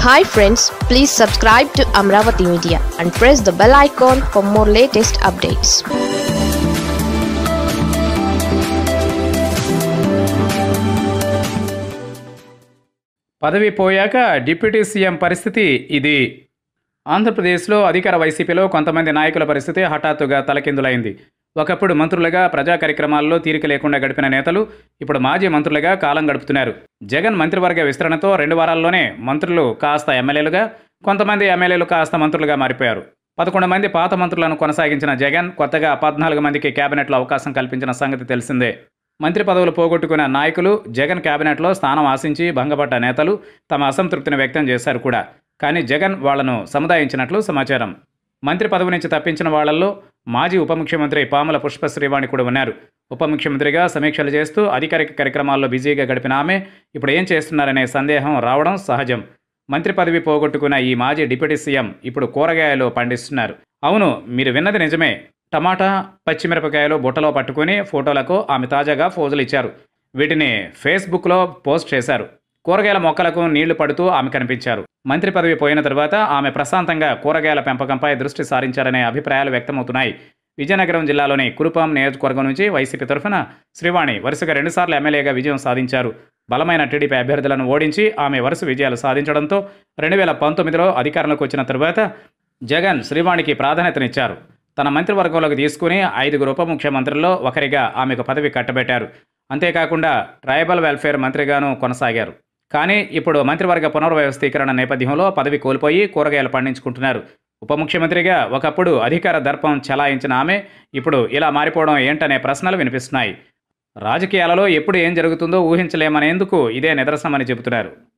hi friends please subscribe to Amaravati media and press the bell icon for more latest updates పదవి పోయాక deputy CM పరిస్థితి ఇది ఆంధ్రప్రదేశ్లో అధికార వైసీపీలో కొంతమంది నాయకుల పరిస్థితి హఠాత్తుగా తలకిందులైంది ఒకప్పుడు మంత్రులుగా ప్రజా కార్యక్రమాల్లో తీరిక లేకుండా గడిపిన నేతలు ఇప్పుడు మాజీ మంత్రులుగా కాలం గడుపుతున్నారు జగన్ మంత్రివర్గ విస్తరణతో రెండు వారాల్లోనే మంత్రులు కాస్త ఎమ్మెల్యేలుగా కొంతమంది ఎమ్మెల్యేలు కాస్త మంత్రులుగా మారిపోయారు పదకొండు మంది పాత మంత్రులను కొనసాగించిన జగన్ కొత్తగా పద్నాలుగు మందికి కేబినెట్లో అవకాశం కల్పించిన సంగతి తెలిసిందే మంత్రి పదవులు పోగొట్టుకున్న నాయకులు జగన్ కేబినెట్లో స్థానం ఆశించి భంగపడ్డ నేతలు తమ అసంతృప్తిని వ్యక్తం చేశారు కూడా కానీ జగన్ వాళ్లను సముదాయించినట్లు సమాచారం మంత్రి పదవి నుంచి తప్పించిన వాళ్లలో మాజీ ఉప ముఖ్యమంత్రి పాముల పుష్ప శ్రీవాణి కూడా ఉన్నారు ఉప ముఖ్యమంత్రిగా సమీక్షలు చేస్తూ అధికారిక కార్యక్రమాల్లో బిజీగా గడిపిన ఆమె ఇప్పుడు ఏం చేస్తున్నారనే సందేహం రావడం సహజం మంత్రి పదవి పోగొట్టుకున్న ఈ మాజీ డిప్యూటీ సీఎం ఇప్పుడు కూరగాయలు పండిస్తున్నారు అవును మీరు విన్నది నిజమే టమాటా పచ్చిమిరపకాయలు బుట్టలో పట్టుకుని ఫోటోలకు ఆమె తాజాగా ఫోజులు ఇచ్చారు వీటిని ఫేస్బుక్లో పోస్ట్ చేశారు కూరగాయల మొక్కలకు నీళ్లు పడుతూ ఆమె కనిపించారు మంత్రి పదవి పోయిన తరువాత ఆమె ప్రశాంతంగా కూరగాయల పెంపకంపై దృష్టి సారించారనే అభిప్రాయాలు వ్యక్తమవుతున్నాయి విజయనగరం జిల్లాలోని కురుపాం నియోజకవర్గం నుంచి వైసీపీ తరఫున శ్రీవాణి వరుసగా రెండుసార్లు ఎమ్మెల్యేగా విజయం సాధించారు బలమైన టీడీపీ అభ్యర్థులను ఓడించి ఆమె వరుస విజయాలు సాధించడంతో రెండు వేల పంతొమ్మిదిలో అధికారంలోకి వచ్చిన తరువాత జగన్ శ్రీవాణికి ప్రాధాన్యతనిచ్చారు తన మంత్రివర్గంలోకి తీసుకుని ఐదుగురు ఉప ముఖ్యమంత్రుల్లో ఒకరిగా ఆమెకు పదవి కట్టబెట్టారు అంతేకాకుండా ట్రైబల్ వెల్ఫేర్ మంత్రిగాను కొనసాగారు కానీ ఇప్పుడు మంత్రివర్గ పునర్వ్యవస్థీకరణ నేపథ్యంలో పదవి కోల్పోయి కూరగాయలు పండించుకుంటున్నారు ఉప ముఖ్యమంత్రిగా ఒకప్పుడు అధికార దర్పం చెలాయించిన ఆమె ఇప్పుడు ఇలా మారిపోవడం ఏంటనే ప్రశ్నలు వినిపిస్తున్నాయి రాజకీయాలలో ఎప్పుడు ఏం జరుగుతుందో ఊహించలేమనేందుకు ఇదే నిదర్శనమని చెబుతున్నారు